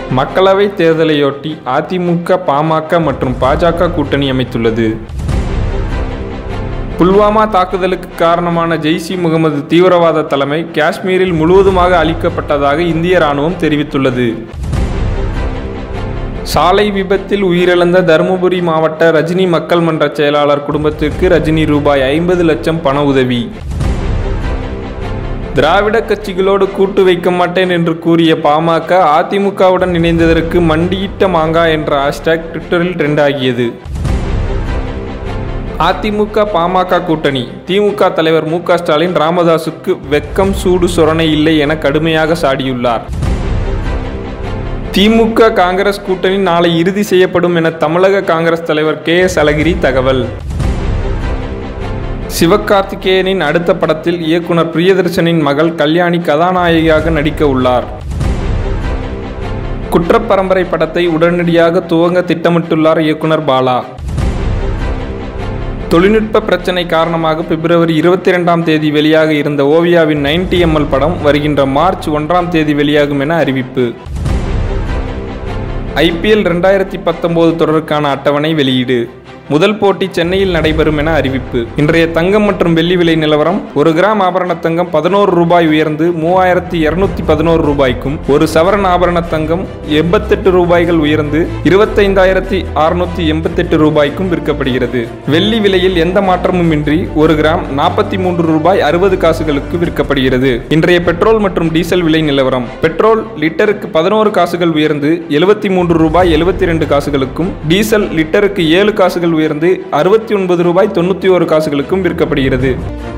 மக்களவைத் தேர்தலையொட்டி அதிமுக பாமக மற்றும் பாஜக கூட்டணி அமைத்துள்ளது புல்வாமா தாக்குதலுக்கு காரணமான ஜெய்ஷ் இ முகமது தீவிரவாத தலைமை காஷ்மீரில் முழுவதுமாக அழிக்கப்பட்டதாக இந்திய ராணுவம் தெரிவித்துள்ளது சாலை விபத்தில் உயிரிழந்த தருமபுரி மாவட்ட ரஜினி மக்கள் மன்ற செயலாளர் குடும்பத்திற்கு ரஜினி ரூபாய் ஐம்பது லட்சம் பண உதவி திராவிட கட்சிகளோடு கூட்டு வைக்க மாட்டேன் என்று கூறிய பாமக அதிமுகவுடன் இணைந்ததற்கு மண்டியிட்ட மாங்கா என்ற ஹேஷ்டேக் ட்விட்டரில் ட்ரெண்ட் ஆகியது அதிமுக பாமக கூட்டணி திமுக தலைவர் மு க ஸ்டாலின் ராமதாசுக்கு வெக்கம் சூடு சொரணை இல்லை என கடுமையாக சாடியுள்ளார் திமுக காங்கிரஸ் கூட்டணி நாளை இறுதி செய்யப்படும் என தமிழக காங்கிரஸ் தலைவர் கே எஸ் அழகிரி தகவல் சிவகார்த்திகேயனின் அடுத்த படத்தில் இயக்குனர் பிரியதர்ஷனின் மகள் கல்யாணி கதாநாயகியாக நடிக்க உள்ளார் குற்றப்பரம்பரை படத்தை உடனடியாக துவங்க திட்டமிட்டுள்ளார் இயக்குனர் பாலா தொழில்நுட்ப பிரச்சனை காரணமாக பிப்ரவரி இருபத்தி ரெண்டாம் தேதி வெளியாக இருந்த ஓவியாவின் 90 எம்எல் படம் வருகின்ற மார்ச் ஒன்றாம் தேதி வெளியாகும் என அறிவிப்பு ஐபிஎல் ரெண்டாயிரத்தி பத்தொன்பது தொடருக்கான அட்டவணை வெளியீடு முதல் போட்டி சென்னையில் நடைபெறும் என அறிவிப்பு இன்றைய தங்கம் மற்றும் வெள்ளி விலை நிலவரம் ஒரு கிராம் ஆபரண தங்கம் பதினோரு ரூபாய் உயர்ந்து மூவாயிரத்தி இருநூத்தி பதினோரு ரூபாய்க்கும் ஒரு சவரன் ஆபரண தங்கம் எண்பத்தெட்டு ரூபாய்கள் உயர்ந்து இருபத்தைந்தாயிரத்தி அறுநூத்தி எண்பத்தெட்டு ரூபாய்க்கும் விற்கப்படுகிறது வெள்ளி விலையில் எந்த மாற்றமும் இன்றி ஒரு கிராம் நாற்பத்தி மூன்று ரூபாய் அறுபது காசுகளுக்கு விற்கப்படுகிறது இன்றைய பெட்ரோல் மற்றும் டீசல் விலை நிலவரம் பெட்ரோல் லிட்டருக்கு பதினோரு காசுகள் உயர்ந்து எழுபத்தி மூன்று ரூபாய் எழுபத்தி ரெண்டு காசுகளுக்கும் டீசல் லிட்டருக்கு ஏழு காசுகள் உயர்ந்து அறுபத்தி ஒன்பது ரூபாய் தொண்ணூற்றி ஒரு காசுகளுக்கும் விற்கப்படுகிறது